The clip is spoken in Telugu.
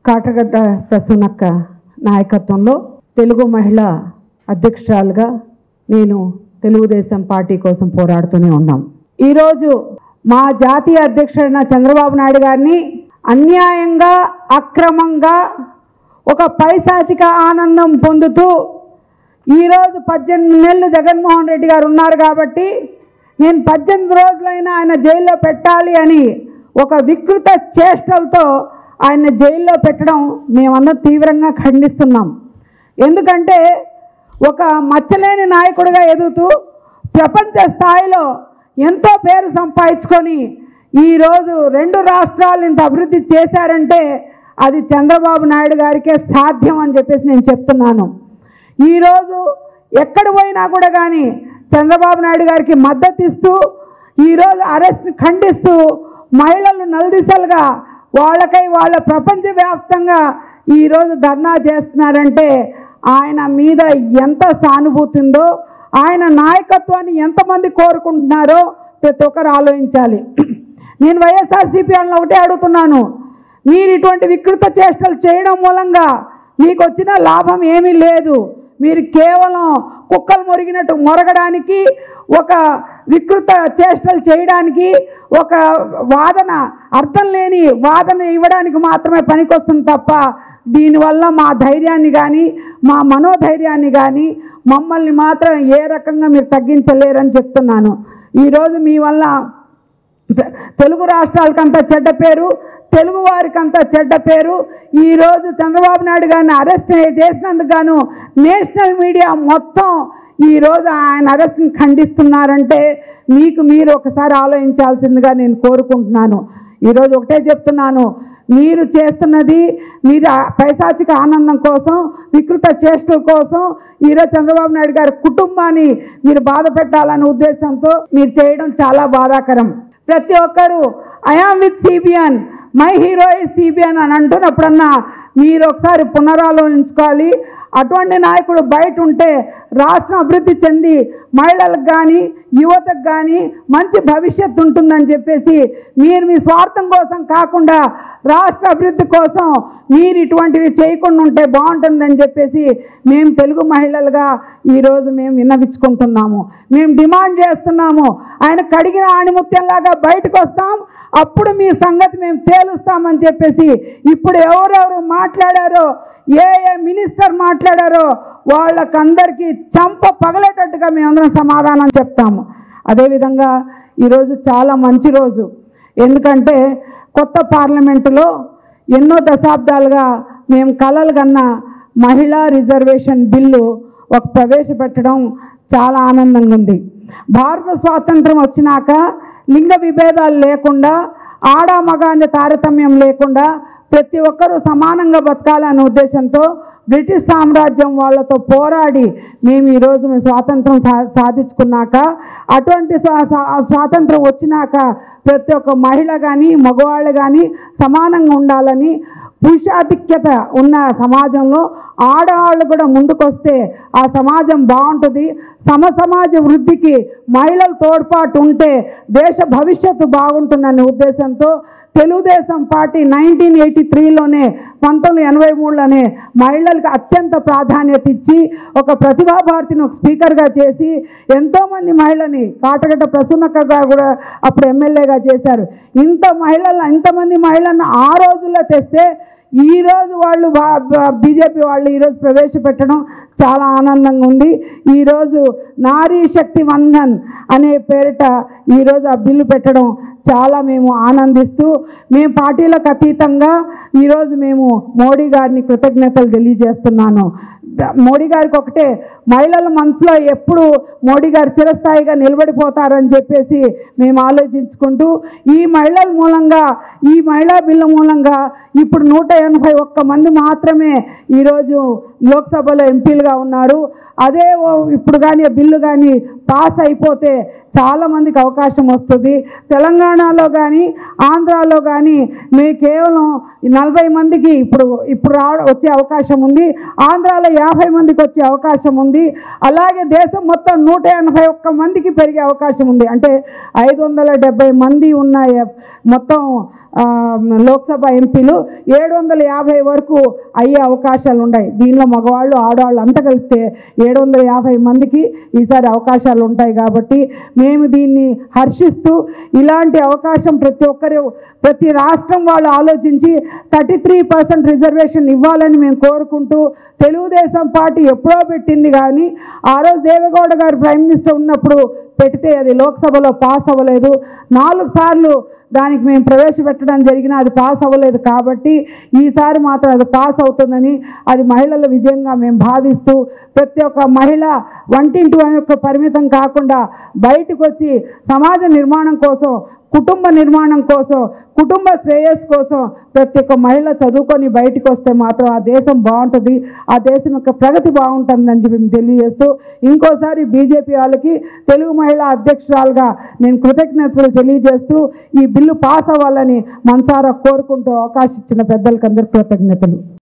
కాటగడ్డ ప్రసన్నక్క నాయకత్వంలో తెలుగు మహిళ అధ్యక్షురాలుగా నేను తెలుగుదేశం పార్టీ కోసం పోరాడుతూనే ఉన్నాం ఈరోజు మా జాతీయ అధ్యక్షుడైన చంద్రబాబు నాయుడు గారిని అన్యాయంగా అక్రమంగా ఒక పైశాచిక ఆనందం పొందుతూ ఈరోజు పద్దెనిమిది నెలలు జగన్మోహన్ రెడ్డి గారు ఉన్నారు కాబట్టి నేను పద్దెనిమిది రోజులైనా ఆయన జైల్లో పెట్టాలి అని ఒక వికృత చేష్టలతో ఆయన జైల్లో పెట్టడం మేమందరం తీవ్రంగా ఖండిస్తున్నాం ఎందుకంటే ఒక మచ్చలేని నాయకుడిగా ఎదుగుతూ ప్రపంచ స్థాయిలో ఎంతో పేరు సంపాదించుకొని ఈరోజు రెండు రాష్ట్రాలు ఇంత అభివృద్ధి చేశారంటే అది చంద్రబాబు నాయుడు గారికే సాధ్యం అని చెప్పేసి నేను చెప్తున్నాను ఈరోజు ఎక్కడ పోయినా కూడా కానీ చంద్రబాబు నాయుడు గారికి మద్దతు ఇస్తూ ఈరోజు అరెస్ట్ ఖండిస్తూ మహిళలు నలుదిశలుగా వాళ్ళకై వాళ్ళ ప్రపంచవ్యాప్తంగా ఈరోజు ధర్నా చేస్తున్నారంటే ఆయన మీద ఎంత సానుభూతి ఉందో ఆయన నాయకత్వాన్ని ఎంతమంది కోరుకుంటున్నారో ప్రతి ఒక్కరు ఆలోచించాలి నేను వైఎస్ఆర్సీపీ వాళ్ళని ఒకటే అడుగుతున్నాను మీరు ఇటువంటి వికృత చేష్టలు చేయడం మూలంగా మీకు వచ్చిన లాభం ఏమీ లేదు మీరు కేవలం కుక్కలు మొరిగినట్టు మొరగడానికి ఒక వికృత చేష్టలు చేయడానికి ఒక వాదన అర్థం లేని వాదన ఇవ్వడానికి మాత్రమే పనికొస్తుంది తప్ప దీనివల్ల మా ధైర్యాన్ని కానీ మా మనోధైర్యాన్ని కానీ మమ్మల్ని మాత్రం ఏ రకంగా మీరు తగ్గించలేరని చెప్తున్నాను ఈరోజు మీ వల్ల తె- తెలుగు రాష్ట్రాలకంతా చెడ్డ పేరు తెలుగు వారికంతా చెడ్డ పేరు ఈరోజు చంద్రబాబు నాయుడు గారిని అరెస్ట్ చేసినందుకు గాను నేషనల్ మీడియా మొత్తం ఈరోజు ఆయన అరెస్ట్ని ఖండిస్తున్నారంటే మీకు మీరు ఒకసారి ఆలోచించాల్సిందిగా నేను కోరుకుంటున్నాను ఈరోజు ఒకటే చెప్తున్నాను మీరు చేస్తున్నది మీరు ఆ పైశాచిక ఆనందం కోసం వికృత చేష్టల కోసం ఈరోజు చంద్రబాబు నాయుడు గారి కుటుంబాన్ని మీరు బాధ పెట్టాలనే ఉద్దేశంతో మీరు చేయడం చాలా బాధాకరం ప్రతి ఒక్కరూ I'm with CBN my hero is CBN అని అంటున్నప్పుడన్నా మీరు ఒకసారి పునరాలోచించుకోవాలి అటువంటి నాయకుడు బయట ఉంటే రాష్ట్రం అభివృద్ధి చెంది మహిళలకు కానీ యువతకు కానీ మంచి భవిష్యత్తు ఉంటుందని చెప్పేసి మీరు మీ స్వార్థం కోసం కాకుండా రాష్ట్ర అభివృద్ధి కోసం మీరు ఇటువంటివి చేయకుండా ఉంటే బాగుంటుందని చెప్పేసి మేము తెలుగు మహిళలుగా ఈరోజు మేము విన్నవించుకుంటున్నాము మేము డిమాండ్ చేస్తున్నాము ఆయన కడిగిన ఆణిముత్యంలాగా బయటకు వస్తాం అప్పుడు మీ సంగతి మేము తేలుస్తామని చెప్పేసి ఇప్పుడు ఎవరెవరు మాట్లాడారో ఏ ఏ మినిస్టర్ మాట్లాడారో వాళ్ళకందరికీ చంప పగలేటట్టుగా మేమందరం సమాధానం చెప్తాము అదేవిధంగా ఈరోజు చాలా మంచి రోజు ఎందుకంటే కొత్త పార్లమెంటులో ఎన్నో దశాబ్దాలుగా మేము కలలు కన్న మహిళా రిజర్వేషన్ బిల్లు ఒక ప్రవేశపెట్టడం చాలా ఆనందంగా ఉంది భారత స్వాతంత్రం వచ్చినాక లింగ విభేదాలు లేకుండా ఆడ మగ అనే తారతమ్యం లేకుండా ప్రతి ఒక్కరూ సమానంగా బతకాలనే ఉద్దేశంతో బ్రిటిష్ సామ్రాజ్యం వాళ్ళతో పోరాడి మేము ఈరోజు మేము స్వాతంత్రం సా సాధించుకున్నాక అటువంటి స్వా స్వా- స్వాతంత్రం వచ్చినాక ప్రతి ఒక్క మహిళ కానీ మగవాళ్ళు కానీ సమానంగా ఉండాలని పురుషాధిక్యత ఉన్న సమాజంలో ఆడవాళ్ళు కూడా ముందుకొస్తే ఆ సమాజం బాగుంటుంది సమ సమాజ వృద్ధికి మహిళల తోడ్పాటు ఉంటే దేశ భవిష్యత్తు బాగుంటుందనే ఉద్దేశంతో తెలుగుదేశం పార్టీ నైన్టీన్ ఎయిటీ త్రీలోనే పంతొమ్మిది ఎనభై మూడులోనే మహిళలకు అత్యంత ప్రాధాన్యత ఇచ్చి ఒక ప్రతిభా భారతిని ఒక స్పీకర్గా చేసి ఎంతోమంది మహిళని కాటగడ్డ ప్రసన్నకగా కూడా అప్పుడు ఎమ్మెల్యేగా చేశారు ఇంత మహిళలు ఇంతమంది మహిళలను ఆ రోజుల్లో తెస్తే ఈ రోజు వాళ్ళు బీజేపీ వాళ్ళు ఈరోజు ప్రవేశపెట్టడం చాలా ఆనందంగా ఉంది ఈరోజు నారీ శక్తి వందన్ అనే పేరిట ఈరోజు ఆ బిల్లు పెట్టడం చాలా మేము ఆనందిస్తూ మేము పార్టీలకు అతీతంగా ఈరోజు మేము మోడీ గారిని కృతజ్ఞతలు తెలియజేస్తున్నాను ద- మోడీ గారికి ఒకటే మహిళల మనసులో ఎప్పుడు మోడీ గారు చిరస్థాయిగా నిలబడిపోతారని చెప్పేసి మేము ఆలోచించుకుంటూ ఈ మహిళల మూలంగా ఈ మహిళా బిల్లు మూలంగా ఇప్పుడు నూట ఎనభై ఒక్క మంది మాత్రమే ఈరోజు లోక్సభలో ఎంపీలుగా ఉన్నారు అదే ఓ- ఇప్పుడు కానీ ఆ బిల్లు కానీ పాస్ అయిపోతే చాలా మందికి అవకాశం వస్తుంది తెలంగాణలో కానీ ఆంధ్రాలో కానీ మేము కేవలం ఈ నలభై మందికి ఇప్పుడు ఇప్పుడు రా వచ్చే అవకాశం ఉంది ఆంధ్రాలో యాభై మందికి వచ్చే అవకాశం ఉంది అలాగే దేశం మొత్తం నూట ఎనభై ఒక్క మందికి పెరిగే అవకాశం ఉంది అంటే ఐదు వందల డెబ్బై మంది ఉన్న ఎ- మొత్తం ఆ, లోక్సభ ఎంపీలు ఏడు వందల యాభై వరకు అయ్యే అవకాశాలు ఉన్నాయి దీనిలో మగవాళ్ళు ఆడవాళ్ళు అంతా కలిపితే ఏడు వందల యాభై మందికి ఈసారి అవకాశాలు ఉంటాయి కాబట్టి మేము దీన్ని హర్షిస్తూ ఇలాంటి అవకాశం ప్రతి ఒక్కరు ప్రతి రాష్ట్రం వాళ్ళు ఆలోచించి థర్టీ త్రీ పర్సెంట్ రిజర్వేషన్ ఇవ్వాలని మేము కోరుకుంటూ తెలుగుదేశం పార్టీ ఎప్పుడో పెట్టింది కానీ ఆ రోజు దేవేగౌడ గారు ప్రైమ్ మినిస్టర్ ఉన్నప్పుడు పెడితే అది లోక్సభలో పాస్ అవ్వలేదు నాలుగు సార్లు దానికి మేము ప్రవేశపెట్టడం జరిగినా అది పాస్ అవ్వలేదు కాబట్టి ఈసారి మాత్రం అది పాస్ అవుతుందని అది మహిళల విజయంగా మేము భావిస్తూ ప్రతి ఒక్క మహిళ వంటింటి యొక్క పరిమితం కాకుండా బయటకు వచ్చి సమాజ నిర్మాణం కోసం కుటుంబ నిర్మాణం కోసం కుటుంబ శ్రేయస్ కోసం ప్రతి ఒక్క మహిళ చదువుకొని బయటకు వస్తే మాత్రం ఆ దేశం బాగుంటుంది ఆ దేశం యొక్క ప్రగతి బాగుంటుందని చెప్పి మేము తెలియజేస్తూ ఇంకోసారి బీజేపీ వాళ్ళకి తెలుగు మహిళా అధ్యక్షురాలుగా నేను కృతజ్ఞతలు తెలియజేస్తూ ఈ బిల్లు పాస్ అవ్వాలని మనసారా కోరుకుంటూ అవకాశం ఇచ్చిన పెద్దలకు అందరికీ కృతజ్ఞతలు